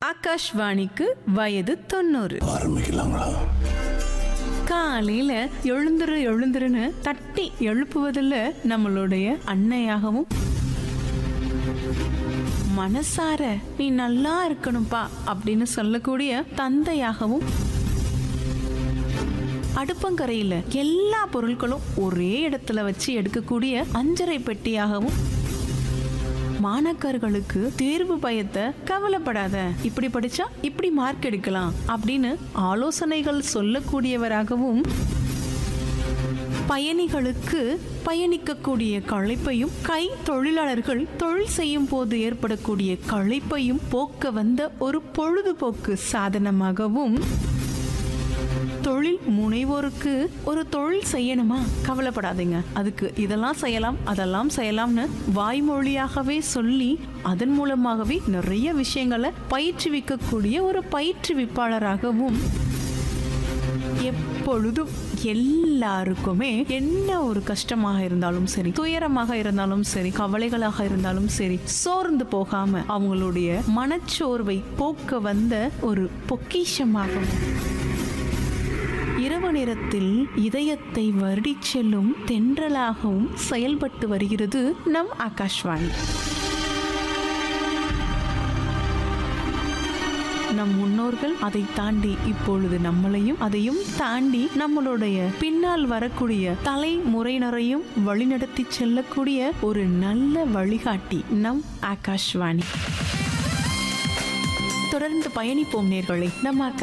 ஆகாஷ்வாணிக்கு வயது தொண்ணூறு ஆரம்பிக்கலாங்களா காலையில எழுந்துரு எழுந்துருன்னு தட்டி எழுப்புவதில் நம்மளுடைய அன்னையாகவும் மனசார நீ நல்லா இருக்கணும்பா அப்படின்னு சொல்லக்கூடிய தந்தையாகவும் அடுப்பங்கரையில எல்லா பொருட்களும் ஒரே இடத்துல வச்சு எடுக்கக்கூடிய அஞ்சரை பெட்டியாகவும் மாணக்கர்களுக்கு தேர்வு பயத்தை கவலைப்படாத இப்படி படிச்சா இப்படி மார்க் எடுக்கலாம் அப்படின்னு ஆலோசனைகள் சொல்லக்கூடியவராகவும் பயணிகளுக்கு பயணிக்கக்கூடிய களைப்பையும் கை தொழிலாளர்கள் தொழில் செய்யும் போது ஏற்படக்கூடிய களைப்பையும் போக்க வந்த ஒரு பொழுதுபோக்கு சாதனமாகவும் தொழில் முனைவோருக்கு ஒரு தொழில் செய்யணுமா கவலைப்படாதீங்க அதுக்கு இதெல்லாம் செய்யலாம் அதெல்லாம் செய்யலாம்னு வாய்மொழியாகவே சொல்லி அதன் மூலமாகவே நிறைய விஷயங்களை பயிற்றுவிக்கக்கூடிய ஒரு பயிற்றுவிப்பாளராகவும் எப்பொழுதும் எல்லாருக்குமே என்ன ஒரு கஷ்டமாக இருந்தாலும் சரி துயரமாக இருந்தாலும் சரி கவலைகளாக இருந்தாலும் சரி சோர்ந்து போகாம அவங்களுடைய மனச்சோர்வை போக்க வந்த ஒரு பொக்கிஷமாகவும் இரவு நேரத்தில் இதயத்தை வருடிச் செல்லும் தென்றலாகவும் செயல்பட்டு வருகிறது நம் ஆகாஷ்வாணி நம் முன்னோர்கள் அதை தாண்டி இப்பொழுது நம்மளையும் அதையும் தாண்டி நம்மளுடைய பின்னால் வரக்கூடிய தலைமுறையினரையும் வழிநடத்தி செல்லக்கூடிய ஒரு நல்ல வழிகாட்டி நம் ஆகாஷ்வாணி தொடர்ந்து பயணிப்போம் நேர்களை நம்ம